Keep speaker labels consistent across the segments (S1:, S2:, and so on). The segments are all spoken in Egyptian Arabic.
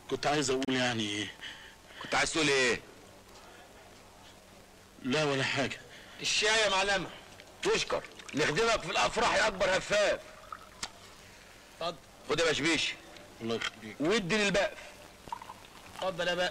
S1: كنت عايز اقول يعني
S2: كنت عايز تقول ايه
S1: لا ولا حاجه
S3: الشاي يا معلمه
S2: تشكر نخدمك في الافراح يا اكبر هفاف
S3: اتفضل
S2: خد يا بشبيش
S1: الله يخليك
S2: وادي للبقف
S3: اتفضل يا بقى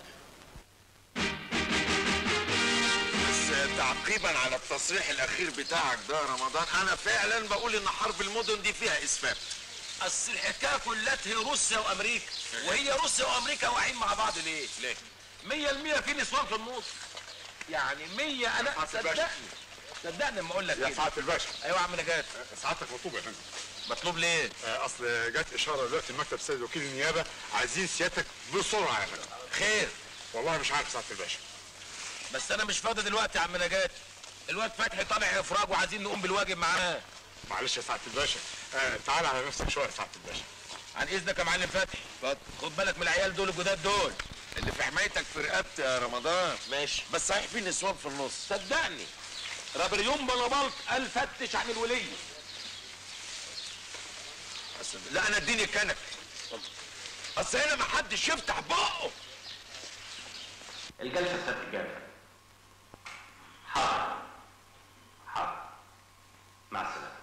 S4: بس تعقيبا على التصريح الاخير بتاعك ده يا رمضان انا فعلا بقول ان حرب المدن دي فيها اسفاف
S2: اصل الحكايه كلها هي روسيا وامريكا وهي روسيا وامريكا واقعين مع بعض ليه؟
S4: ليه؟
S2: مية المية في نسوان في النص يعني مية انا
S4: سعادة الباشا.
S2: صدقني صدقني لما اقول لك
S5: يا
S2: كده
S5: سعاده الباشا
S2: ايوه يا عم نجاة
S5: سعادتك مطلوب يا فندم
S2: مطلوب ليه؟
S5: آه، اصل جت اشاره دلوقتي المكتب سيد وكيل النيابه عايزين سيادتك بسرعه يا فندم
S2: خير
S5: والله مش عارف سعاده الباشا
S2: بس انا مش فاضي دلوقتي يا عم نجاة الواد فتحي طالع افراج وعايزين نقوم بالواجب معاه
S5: معلش يا سعاده الباشا آه تعال على نفسك شويه يا سعاده الباشا
S2: عن اذنك يا معلم فتحي اتفضل خد بالك من العيال دول الجداد دول
S4: اللي في حمايتك في رقبتي يا رمضان
S2: ماشي
S4: بس صحيح في نسوان في النص
S2: صدقني رابريون بلابلط قال فتش عن الوليه
S4: لا انا اديني كنك اصل هنا ما حدش يفتح بقه
S6: الجلسة ستتجدد حاضر حاضر مع السلامة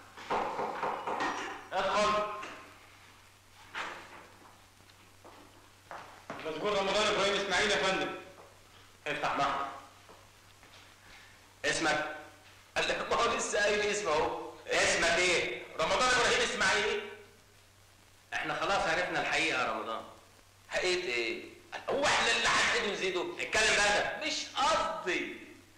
S6: ادخل
S3: مذكور رمضان ابراهيم اسماعيل يا فندم
S6: افتح معه اسمك
S2: قال لك ما هو لسه قايل اسمه اهو
S6: اسمك ايه
S2: رمضان ابراهيم اسماعيل
S6: احنا خلاص عرفنا الحقيقة يا رمضان
S2: حقيقة ايه؟ هو احنا اللي هنحد نزيده؟
S6: اتكلم بقى
S2: مش قصدي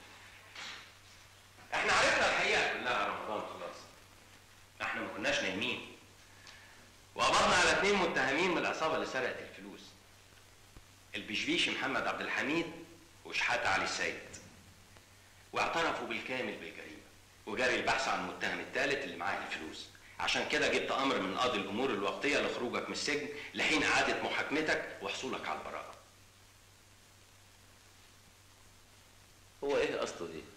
S6: احنا عرفنا الحقيقة كلها يا رمضان خلاص احنا ما كناش نايمين وقبضنا على اثنين متهمين من العصابة اللي سرقت الفلوس البشبيش محمد عبد الحميد وشحاتة علي السيد واعترفوا بالكامل بالجريمة وجري البحث عن المتهم الثالث اللي معاه الفلوس عشان كده جبت امر من قاضي الامور الوقتيه لخروجك من السجن لحين اعاده محاكمتك وحصولك على البراءه
S7: هو ايه قصده دي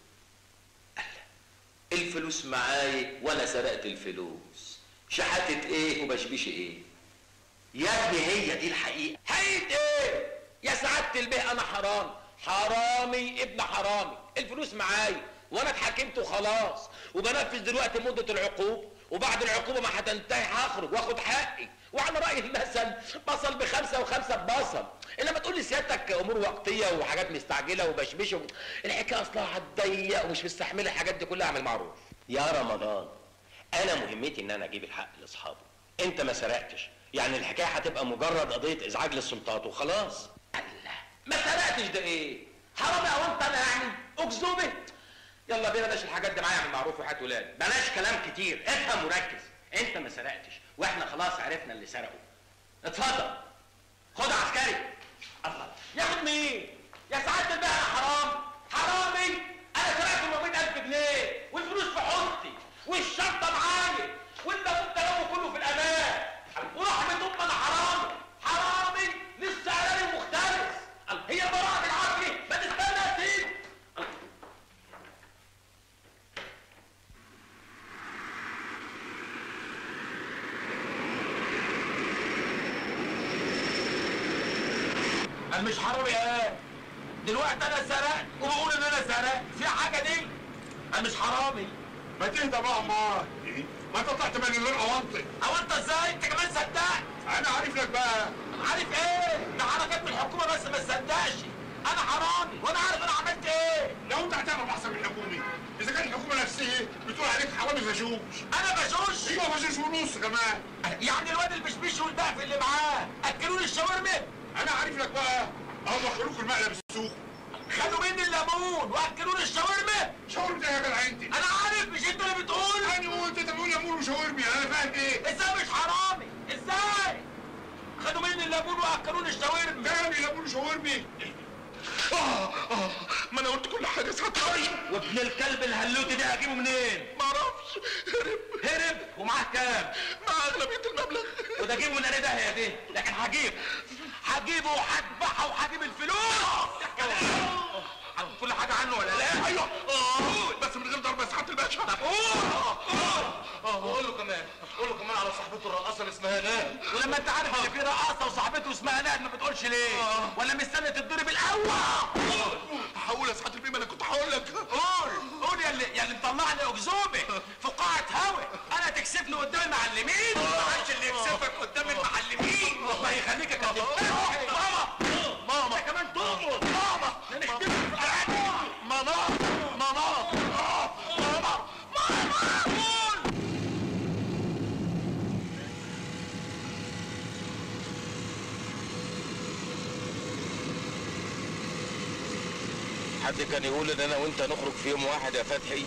S7: الفلوس معاي وانا سرقت الفلوس شحاتة ايه وبشبيش ايه
S6: يا ابني هي دي الحقيقه
S2: حقيقة ايه؟ يا سعادة البيه انا حرامي حرامي ابن حرامي الفلوس معايا وانا اتحكمت وخلاص وبنفذ دلوقتي مدة العقوبة وبعد العقوبة ما هتنتهي هخرج واخد حقي وعلى رأي المثل بصل بخمسة وخمسة ببصل انما تقول لي سيادتك امور وقتية وحاجات مستعجلة وبشبش و... الحكاية اصلها هتضيق ومش مستحملة الحاجات دي كلها اعمل معروف
S6: يا رمضان انا مهمتي ان انا اجيب الحق لاصحابه انت ما سرقتش يعني الحكايه هتبقى مجرد قضيه ازعاج للسلطات وخلاص
S2: الله ما سرقتش ده ايه حرامي او انت انا يعني اكذوبه يلا بينا بلاش الحاجات دي معايا اعمل معروف وحياة ولاد
S6: بلاش كلام كتير افهم وركز انت ما سرقتش واحنا خلاص عرفنا اللي سرقه اتفضل خد عسكري الله
S2: ياخد مين يا سعادة البيه انا حرامي حرامي انا سرقت 400000 جنيه والفلوس في حوضتي والشنطه معايا والتابوت تلوه كله في الامان ورحمة ام انا حرامي حرامي لسه اعلاني مختلف هي براءة بالعافية ما تستنى يا سيدي انا مش حرامي ايه دلوقتي انا سرقت وبقول ان انا سرقت في حاجه دي انا مش حرامي
S5: ما تهدى بقى امال ما انت طلعت من غير اوانطي
S2: او انت ازاي انت كمان صدقت
S5: انا عارف لك بقى
S2: عارف ايه ده حركات من الحكومه بس ما تصدقش انا حرامي وانا عارف انا عملت ايه
S5: لو انت هتعرف احسن من الحكومه اذا كانت الحكومه نفسها بتقول عليك حرامي فشوش
S2: انا بشوش
S5: ايوه فشوش ونص كمان
S2: يعني الواد البشبيش والبقف اللي معاه اكلوني الشاورما
S5: انا عارف لك بقى اهو دخلوك المقلب السوق
S2: خدوا مني الليمون واكلوني الشاورما
S5: شاورما ايه يا جدع انت
S2: انا عارف مش انت اللي بتقول
S5: انا وانت تقول ليمون وشاورمي انا فاهم ايه
S2: ازاي مش حرامي ازاي خدوا مني الليمون واكلوني الشاورما
S5: تاني ليمون وشاورمي
S4: اه اه ما انا قلت كل حاجه سعادة
S2: وابن الكلب الهلوتي ده هجيبه منين
S4: ما اعرفش هرب
S2: هرب ومعاه كام
S4: مع اغلبيه المبلغ
S2: وده جيبه من انا ده دي لكن هجيبه هجيبه وهذبحه وهجيب الفلوس كل حاجه عنه ولا لا
S4: ايوه اه بس من غير ضرب يا سعاده الباشا
S2: طب قول قول قول له كمان
S3: قول له كمان على صاحبته الرقاصه اللي اسمها نال
S2: ولما انت عارف ان في رقاصه وصاحبته اسمها نهد ما بتقولش ليه ولا مستني تتضرب الاول
S4: هقول يا سعاده البيه ما انا كنت هقول لك
S2: قول قول يا اللي يا اللي مطلعني اكذوبه في قاعه هوا انا تكسبني قدام المعلمين ما عادش اللي يكسبك قدام المعلمين الله يخليك يا كابتن ماما ماما انت كمان تؤمر ماما نختفي في القعده ماما ماما آه، ماما ماما قول
S6: حد كان يقول ان انا وانت نخرج في يوم واحد يا فتحي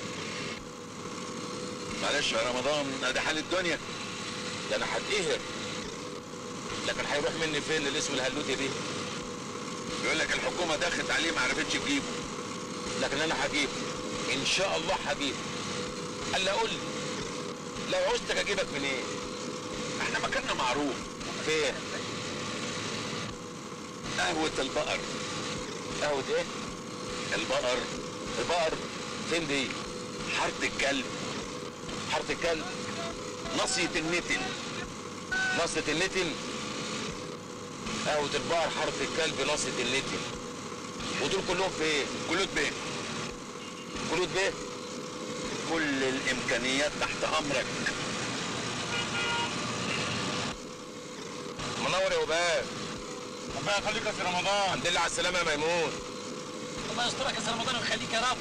S4: معلش يا رمضان ده حال الدنيا
S6: ده انا هتقهر لكن هيروح مني فين الاسم الهلوتي دي
S4: بيقول لك الحكومه دخلت عليه ما عرفتش تجيبه
S6: لكن انا هجيبه ان شاء الله هجيبه قال لي قول لي لو عوزتك اجيبك منين
S4: احنا مكاننا معروف
S6: فين
S4: قهوه البقر
S6: قهوه ايه
S4: البقر
S6: البقر فين دي
S4: حاره الكلب
S6: حاره الكلب
S4: ناصيه النتن
S6: ناصية النتن قهوة البقر حارة الكلب ناصية النتن ودول كلهم فين؟
S4: كلود بيه
S6: كلود بيه؟
S4: كل الامكانيات تحت امرك
S6: منور يا وباب
S5: ربنا يخليك يا سي رمضان
S6: الحمد لله على السلامة يا ميمون
S3: الله يسترك يا سي رمضان ويخليك يا رب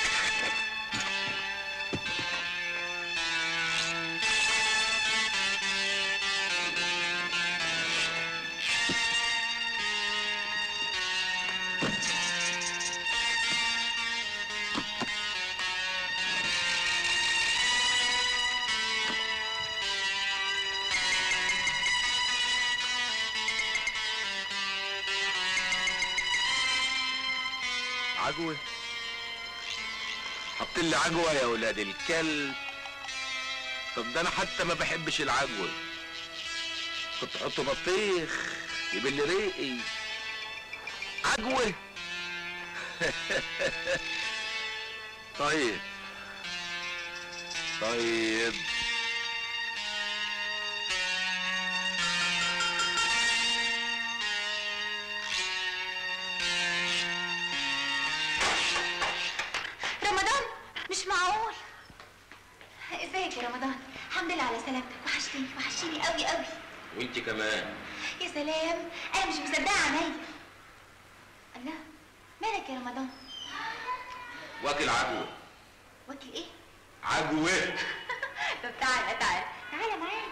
S4: عجوه حط لي عجوه يا ولاد الكلب طب ده انا حتى ما بحبش العجوه كنت احط بطيخ يبل ريقي عجوه طيب طيب
S8: رمضان مش معقول ازيك يا رمضان الحمد لله على سلامتك وحشتني وحشتني قوي قوي
S6: وانت كمان
S8: يا سلام انا مش مصدقه عينيا الله مالك يا رمضان
S6: واكل عجوة
S8: واكل ايه
S6: عجوة
S8: طب تعالى تعالى تعالى معايا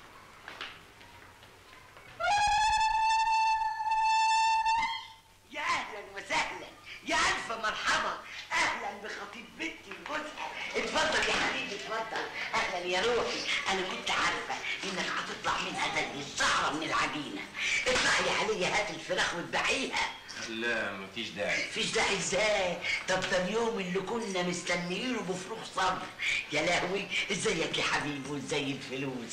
S9: يا اهلا وسهلا يا الف مرحبا اهلا بخطيب بنتي وجوزها اتفضل يا حبيبي اتفضل اهلا يا روحي انا كنت عارفه انك هتطلع منها زي الشعره من العجينه اطلعي عليا هات الفراخ واتبعيها
S6: لا مفيش داعي
S9: مفيش داعي ازاي طب ده اليوم اللي كنا مستنيينه بفروغ صبر يا لهوي ازيك يا حبيبي وازاي الفلوس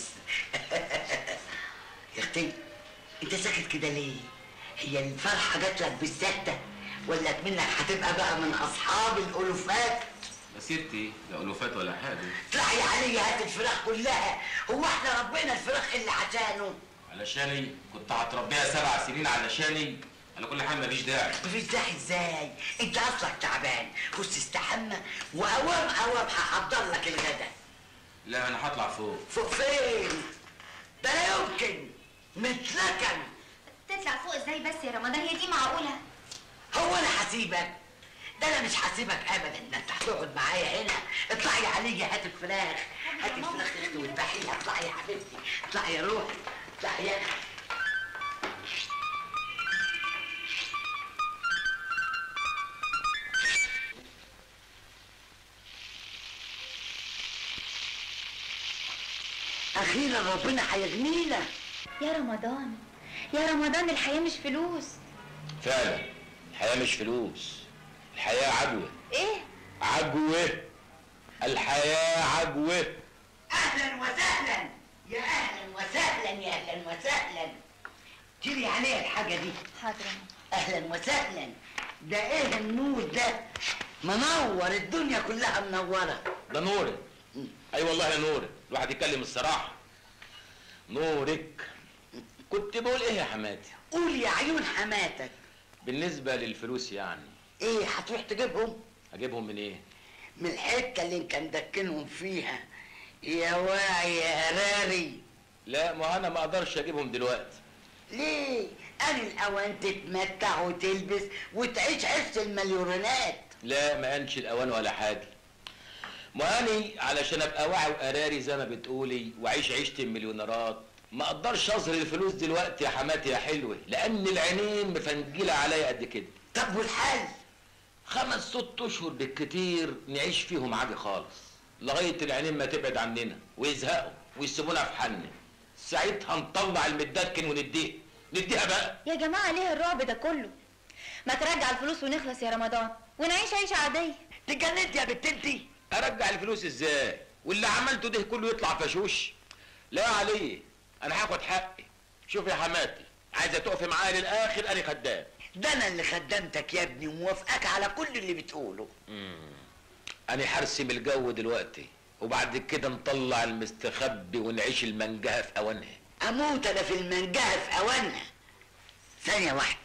S9: يا اختي انت ساكت كده ليه هي الفرحه جات لك بالسته ولا منك هتبقى بقى من اصحاب الالوفات
S6: مسيرتي لا ألوفات ولا حاجة
S9: اطلعي عليا هات الفراخ كلها هو احنا ربنا الفراخ اللي عشانه
S6: علشاني كنت هتربيها سبع سنين علشاني على كل حال مفيش داعي
S9: مفيش داعي ازاي انت اصلك تعبان خش استحمى واوام اوام هحضر لك الغدا
S6: لا أنا هطلع فوق
S9: فوق فين ده لا يمكن متلكن
S8: تطلع فوق ازاي بس يا رمضان هي دي معقوله
S9: هو انا هسيبك ده انا مش هسيبك ابدا ده انت هتقعد معايا هنا اطلعي عليا هات الفراخ هات الفراخ يا اختي واذبحيها اطلعي يا حبيبتي اطلعي يا روحي اطلعي يا اختي اخيرا ربنا هيغنينا
S8: يا رمضان يا رمضان الحياه مش فلوس
S6: فعلا الحياة مش فلوس الحياة عجوة
S8: ايه
S6: عجوة الحياة عجوة
S9: اهلا وسهلا يا اهلا وسهلا يا اهلا وسهلا جري عليها الحاجه دي
S8: حاضر
S9: اهلا وسهلا ده ايه النور ده منور الدنيا كلها منوره
S6: ده نوري اي والله يا نوري الواحد يتكلم الصراحة
S2: نورك كنت بقول ايه يا حماتي
S9: قول يا عيون حماتك
S2: بالنسبه للفلوس يعني
S9: ايه هتروح تجيبهم
S2: اجيبهم من ايه
S9: من الحته اللي انت مدكنهم فيها يا واعي يا هراري
S2: لا ما انا ما اقدرش اجيبهم دلوقتي
S9: ليه انا الاوان تتمتع وتلبس وتعيش عيشه المليونات
S2: لا ما انش الاوان ولا حاجه ما اني علشان ابقى واعي وقراري زي ما بتقولي واعيش عيشه المليونيرات ما اقدرش اظهر الفلوس دلوقتي يا حماتي يا حلوه لان العينين مفنجله عليا قد كده
S9: طب والحل
S2: خمس ست اشهر بالكتير نعيش فيهم عادي خالص لغايه العينين ما تبعد عننا ويزهقوا ويسيبونا في حالنا ساعتها نطلع المدكن ونديها نديها بقى
S8: يا جماعة ليه الرعب ده كله ما ترجع الفلوس ونخلص يا رمضان ونعيش عيشة عادية
S9: تجننت يا بنت انتي
S2: ارجع الفلوس ازاي واللي عملته ده كله يطلع فشوش لا عليه انا هاخد حقي شوف يا حماتي عايزه تقفي معايا للاخر انا خدام
S9: ده انا اللي خدمتك يا ابني وموافقك على كل اللي بتقوله
S2: انا هرسم الجو دلوقتي وبعد كده نطلع المستخبي ونعيش المنجهه في اوانها
S9: اموت انا في المنجهه في اوانها ثانيه واحده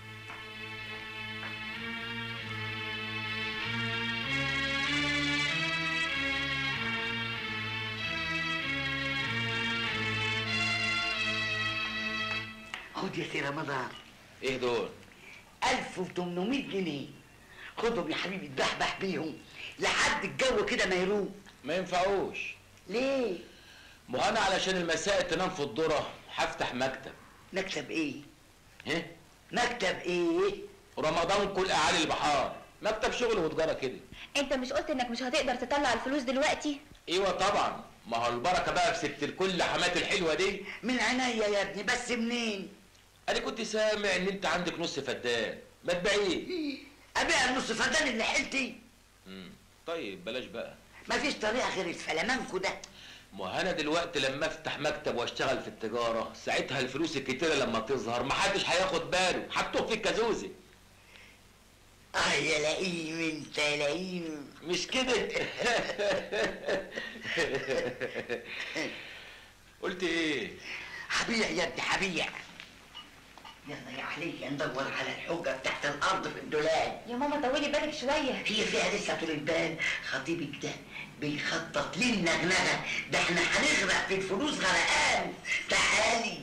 S9: خد يا سي رمضان
S2: ايه دول
S9: 1800 جنيه خدهم يا حبيبي اتبحبح بيهم لحد الجو كده ما يروق
S2: ما ينفعوش
S9: ليه
S2: ما انا علشان المساء تنام في الذره هفتح مكتب
S9: مكتب ايه
S2: ها
S9: مكتب ايه
S2: رمضان كل اعالي البحار مكتب شغل وتجاره كده
S8: انت مش قلت انك مش هتقدر تطلع الفلوس دلوقتي
S2: ايوه طبعا ما هو البركه بقى في ست الكل حمات الحلوه دي
S9: من عينيا يا ابني بس منين
S2: انا كنت سامع ان انت عندك نص فدان ما تبيعيه
S9: ابيع النص فدان اللي حيلتي
S2: مم. طيب بلاش بقى
S9: مفيش طريقه غير الفلامانكو ده
S2: ما انا دلوقتي لما افتح مكتب واشتغل في التجاره ساعتها الفلوس الكتيره لما تظهر محدش هياخد باله حطوه في الكازوزه
S9: اه يا لئيم انت يا لئيم
S2: مش كده قلت ايه
S9: هبيع يا ابني هبيع يلا يا علي ندور على الحجه تحت الارض في الدولاب
S8: يا ماما طولي بالك شوية
S9: هي فيها لسه طول البال خطيبك ده بيخطط للنغنغه ده احنا هنغرق في الفلوس غرقان تعالي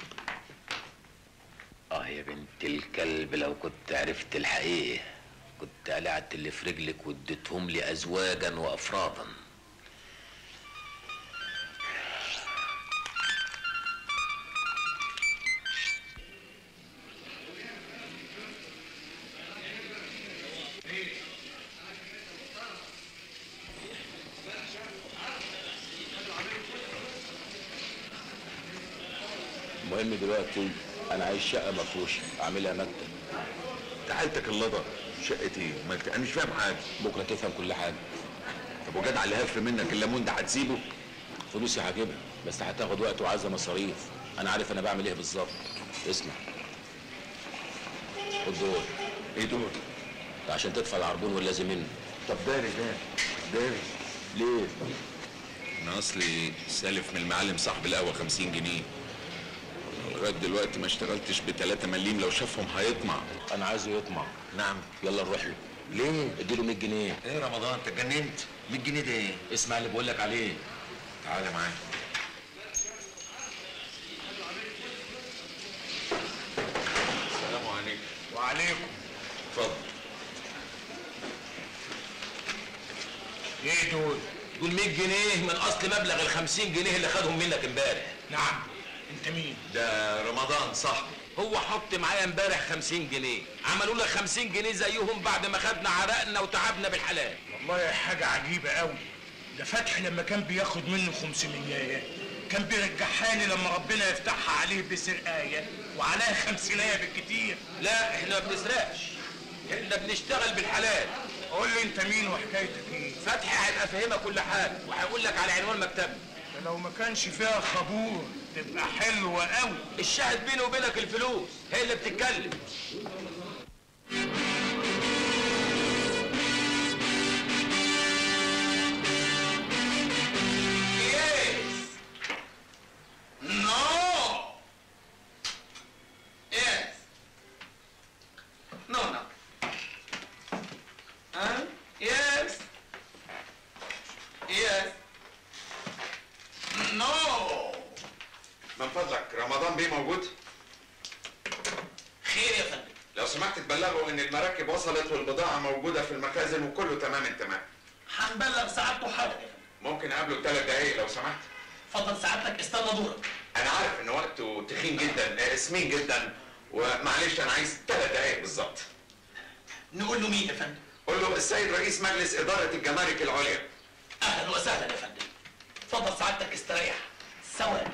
S2: اه يا بنت الكلب لو كنت عرفت الحقيقه كنت قلعت اللي في رجلك واديتهم لي ازواجا وافرادا المهم دلوقتي انا عايز شقه مفروشه اعملها مكتب
S4: تعالتك اللضا شقتي ما انت انا مش فاهم حاجه
S2: بكره تفهم كل حاجه
S4: طب وجدع اللي هف منك الليمون ده هتسيبه
S2: فلوسي هجيبها بس هتاخد وقت وعايزه مصاريف انا عارف انا بعمل ايه بالظبط اسمع خد دول
S4: ايه دول
S2: ده عشان تدفع العربون واللازم منه
S4: طب داري ده داري
S2: ليه
S10: انا اصلي سالف من المعلم صاحب القهوه 50 جنيه لغايه دلوقتي ما اشتغلتش ب 3 مليم لو شافهم هيطمع
S2: انا عايزه يطمع
S4: نعم
S2: يلا نروح له
S4: ليه
S2: اديله 100 جنيه
S4: ايه رمضان انت اتجننت 100 جنيه ده ايه
S2: اسمع اللي بقول لك عليه
S4: تعالى معايا
S10: السلام عليكم
S5: وعليكم
S10: اتفضل
S5: ايه دول
S2: دول 100 جنيه من اصل مبلغ ال 50 جنيه اللي خدهم منك امبارح
S5: نعم انت مين
S10: ده رمضان صاحبي
S2: هو حط معايا امبارح 50 جنيه عملوا لك 50 جنيه زيهم بعد ما خدنا عرقنا وتعبنا بالحلال
S5: والله حاجة عجيبة قوي ده فتحي لما كان بياخد منه 500 كان بيرجعها لي لما ربنا يفتحها عليه بسرقاية وعليها خمسينية بالكتير
S2: لا احنا ما بنسرقش احنا بنشتغل بالحلال
S5: قول لي انت مين وحكايتك ايه
S2: فتحي هيبقى فاهمك كل حاجه وهيقول لك على عنوان مكتبنا
S5: ده لو ما كانش فيها خبور تبقى حلوة قوي
S2: الشاهد بيني وبينك الفلوس هي اللي بتتكلم
S4: نو
S10: سمحت تبلغوا ان المراكب وصلت والبضاعه موجوده في المخازن وكله تمام التمام
S3: هنبلغ سعادته حالا يا فندم
S10: ممكن اقابله ثلاث دقايق لو سمحت
S3: اتفضل سعادتك استنى دورك
S10: انا عارف ان وقته تخين جدا آه، سمين جدا ومعلش انا عايز ثلاث دقايق بالظبط
S3: نقول له مين يا فندم
S10: قول له السيد رئيس مجلس اداره الجمارك العليا
S3: اهلا وسهلا يا فندم اتفضل سعادتك استريح ثواني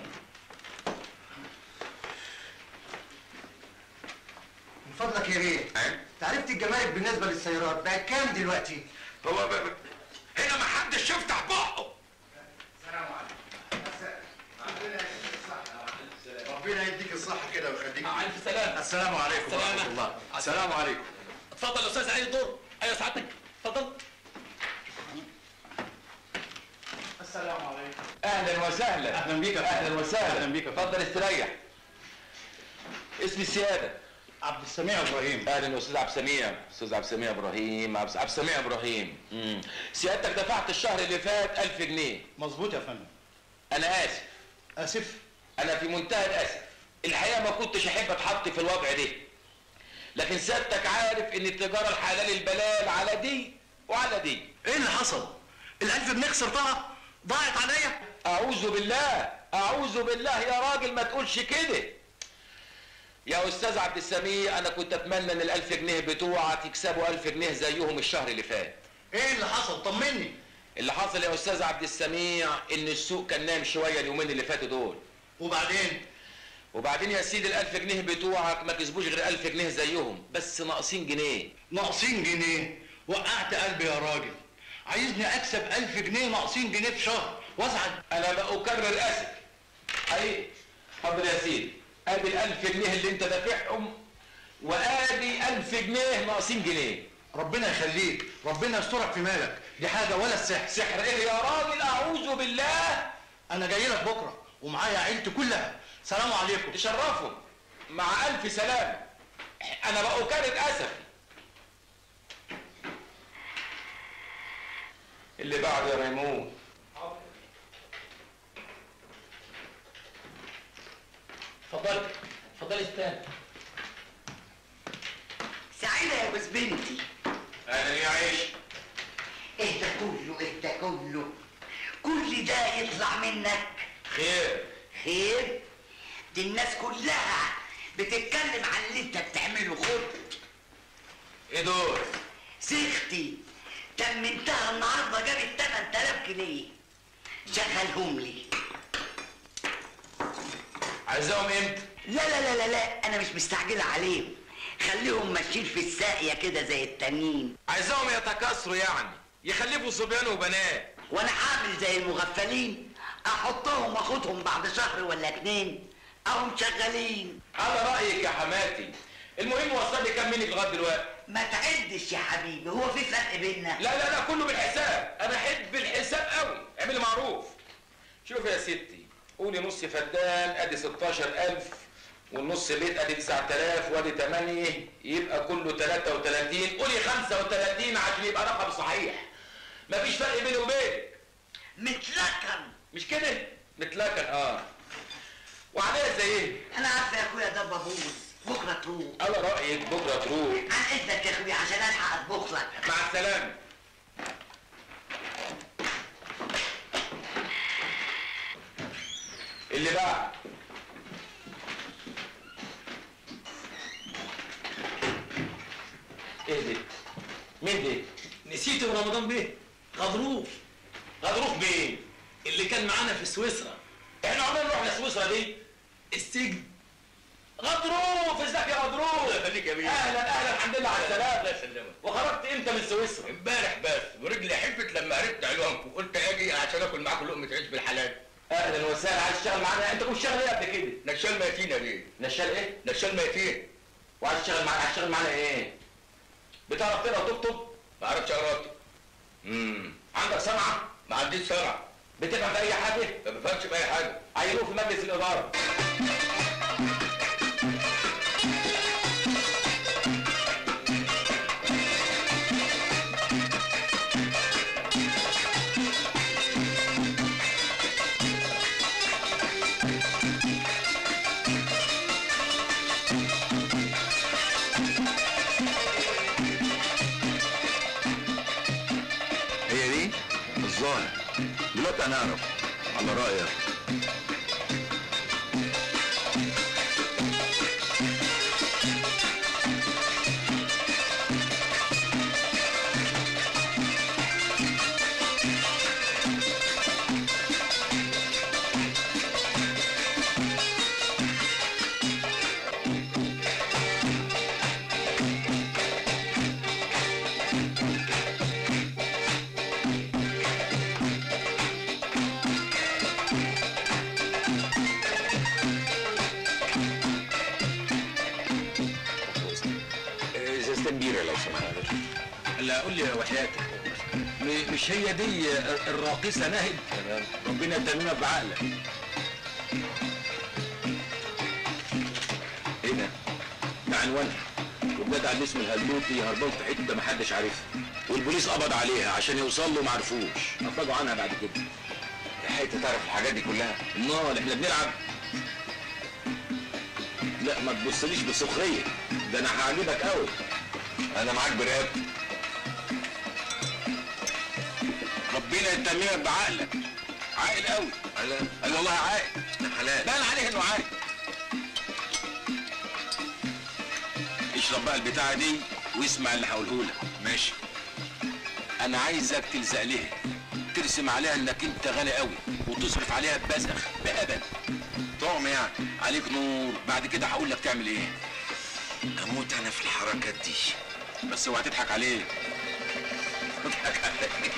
S11: من فضلك يا بيه تعرفت الجمارك بالنسبه للسيارات بقت كام دلوقتي؟
S10: هو ب... ب- هنا ما حدش يفتح بقه
S11: ربنا يديك الصحة كده ويخليك
S3: مع الف سلامه
S11: السلام عليكم ورحمة
S3: سلامة.
S11: الله السلام عليكم
S3: اتفضل يا استاذ علي الدور ايوه سعادتك اتفضل
S11: السلام عليكم
S2: اهلا وسهلا
S11: أهلا بيك يا
S2: اهلا وسهلا
S11: أهلا بيك يا
S2: اتفضل استريح اسمي السياده
S11: عبد السميع ابراهيم
S2: اهلا استاذ عبد السميع استاذ عبد السميع ابراهيم عبد عبد السميع ابراهيم مم. سيادتك دفعت الشهر اللي فات 1000 جنيه
S11: مظبوط يا فندم
S2: انا اسف
S11: اسف
S2: انا في منتهى الاسف الحقيقه ما كنتش احب اتحط في الوضع ده لكن سيادتك عارف ان التجاره الحلال البلال على دي وعلى دي
S11: ايه اللي حصل؟ الألف جنيه خسرتها؟ ضاعت عليا؟
S2: اعوذ بالله اعوذ بالله يا راجل ما تقولش كده يا استاذ عبد السميع انا كنت اتمنى ان الالف جنيه بتوعك يكسبوا الف جنيه زيهم الشهر اللي فات
S11: ايه اللي حصل؟ طمني
S2: اللي حصل يا استاذ عبد السميع ان السوق كان نايم شويه اليومين اللي فاتوا دول
S11: وبعدين؟
S2: وبعدين يا سيدي الالف جنيه بتوعك ما كسبوش غير الف جنيه زيهم بس ناقصين جنيه
S11: ناقصين جنيه وقعت قلبي يا راجل عايزني اكسب ألف جنيه ناقصين جنيه في شهر وازعل
S2: انا بأكرر اسف حقيقي حاضر يا سيدي ادي الالف جنيه اللي انت دافعهم وادي الف جنيه ناقصين جنيه
S11: ربنا يخليك ربنا يسترك في مالك دي حاجه ولا السحر
S2: سحر ايه يا راجل اعوذ بالله
S11: انا جاي لك بكره ومعايا عيلتي كلها سلام عليكم
S2: تشرفهم مع الف سلامه انا بأكرر اسف اللي بعد يا ريمون
S3: اتفضل اتفضل استنى
S9: سعيدة يا جوز بنتي
S2: اهلا يا عيش
S9: ايه ده كله ايه ده كله كل ده يطلع منك
S2: خير
S9: خير دي الناس كلها بتتكلم عن اللي انت بتعمله خد
S2: ايه دول
S9: سيختي تمنتها النهارده جابت 8000 جنيه شغلهم لي
S2: عايزاهم امتى
S9: لا لا لا لا لا انا مش مستعجله عليهم خليهم ماشيين في الساقيه كده زي التانيين
S2: عايزاهم يتكاثروا يعني يخلفوا صبيان وبنات
S9: وانا عامل زي المغفلين احطهم واخدهم بعد شهر ولا اتنين اهم شغالين
S2: على رايك يا حماتي المهم وصل لي كام منك لغايه دلوقتي
S9: ما تعدش يا حبيبي هو في فرق بيننا
S2: لا لا لا كله بالحساب انا احب الحساب قوي اعملي معروف شوف يا ستي قولي نص فدان ادي 16000 والنص بيت ادي 9000 وادي 8 يبقى كله 33 قولي 35 عشان يبقى رقم صحيح مفيش فرق بيني وبينك
S9: متلكن
S2: مش كده متلكن اه وعليها زي ايه
S9: انا عارفه يا اخويا ده بابوس بكره تروح
S2: على رايك بكره تروح
S9: عن اذنك يا اخويا عشان الحق اطبخ لك
S2: مع السلامه اللي بعد ايه دي مين دي
S3: نسيت رمضان بيه غضروف
S2: غضروف بيه
S3: اللي كان معانا في سويسرا
S2: احنا عمرنا نروح لسويسرا دي
S3: السجن
S2: غضروف ازيك يا غضروف
S3: الله يخليك يا بيه.
S2: اهلا اهلا الحمد لله على السلامه
S3: الله يسلمك
S2: وخرجت امتى من سويسرا
S3: امبارح بس ورجلي حفت لما عرفت عنوانكم قلت اجي عشان اكل معاكم لقمه عيش بالحلال
S2: اهلا وسهلا عايز تشتغل معانا انت كنت شغال ايه قبل كده
S3: نشال ميتين يا بيه
S2: نشال ايه
S3: نشال ميتين
S2: وعايز تشتغل معانا عايز تشتغل معانا ايه بتعرف تقرا وتكتب
S3: ما اعرفش اقرا
S2: امم عندك صنعه
S3: ما عنديش سمع
S2: بتفهم في اي حاجه
S3: ما بفهمش في اي حاجه
S2: عينوه في مجلس الاداره
S4: الظاهر دلوقتي هنعرف على رايك
S10: ازازتين بيره لو سمحت
S4: لا قول لي يا وحياتك م- مش هي دي الراقصه ناهد ربنا يتممها بعقلك ايه ده؟ ده عنوانها وبلاد على الاسم الهلوتي هربان في حته محدش عارفها والبوليس قبض عليها عشان يوصل له معرفوش افرجوا عنها بعد كده
S10: لحقت تعرف الحاجات دي كلها
S4: امال احنا بنلعب لا ما تبصليش بسخريه ده انا هعجبك قوي
S10: انا معاك برقبتي
S4: ربنا يتممك بعقلك عاقل قوي قال والله عاقل
S10: حلال
S4: بان عليه انه عاقل اشرب بقى البتاعه دي واسمع اللي هقوله لك ماشي انا عايزك تلزق لها ترسم عليها انك انت غني قوي وتصرف عليها ببذخ بأبد طعم يعني عليك نور بعد كده هقول لك تعمل ايه
S10: اموت انا في الحركات دي
S4: بس اوعى تضحك عليه تضحك عليه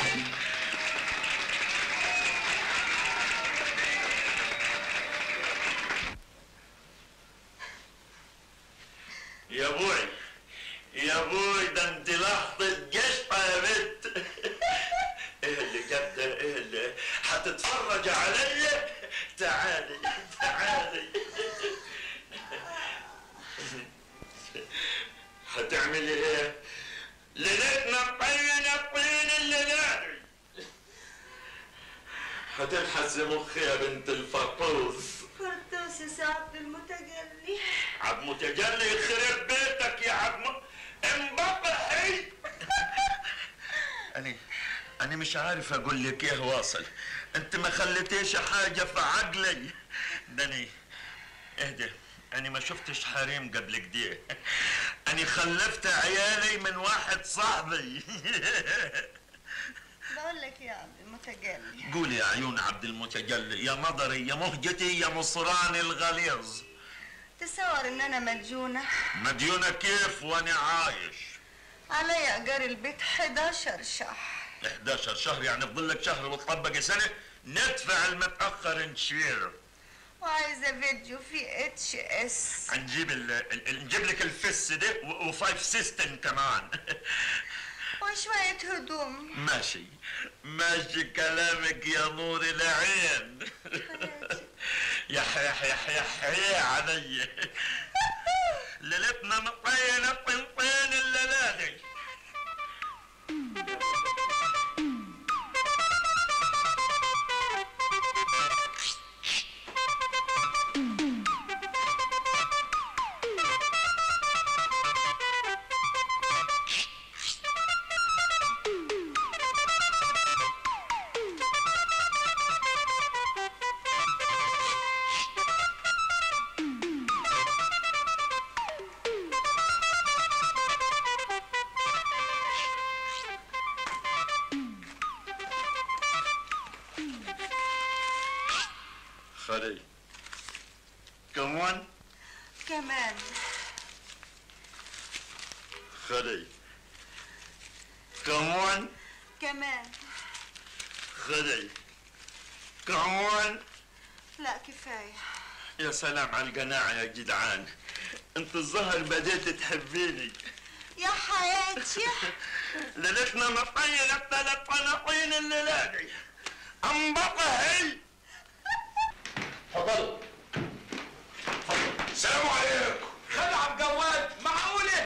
S12: يا بوي يا بوي ده انت لحظة قشطة يا بنت ايه اللي جاب ده ايه اللي هتتفرج عليا تعالي تعالي هتعملي ايه ليلتنا طينة طين الليلة هتلحس مخي يا بنت الفطوس
S13: فرطوس يا سعادة المتجلي
S12: عبد متجلي يخرب بيتك يا عبد م... انبطحي أنا أنا مش عارف أقول لك إيه واصل أنت ما خليتيش حاجة في عقلي ده أنا اهدى أنا ما شفتش حريم قبل كده أنا خلفت عيالي من واحد صاحبي
S13: بقول لك يا عبد المتجلي
S12: قولي يا عيون عبد المتجلي يا مضري يا مهجتي يا مصراني الغليظ
S13: تصور ان انا مديونة
S12: مديونة كيف وأنا عايش
S13: علي ايجار البيت 11 شهر
S12: 11 شهر يعني فضل لك شهر وتطبق سنة ندفع المتأخر نشير
S13: وعايزة فيديو فيه اتش اس
S12: هنجيب ال... ال... نجيب لك الفس ده و... وفايف سيستم كمان
S13: وشوية هدوم
S12: ماشي ماشي كلامك يا نور العين يا يح يح يح يا علي ليلتنا مطينة طنطين الليلة دي خري كمان
S13: كمان
S12: خري كمان
S13: كمان
S12: خري كمان
S13: لا كفاية
S12: يا سلام على القناعة يا جدعان انت الظهر بديت تحبيني
S13: يا حياتي
S12: ليلتنا مطينة ثلاث طناطين الليلة دي انبطحي
S2: اتفضلوا
S3: السلام عليكم
S2: خد عبد جواد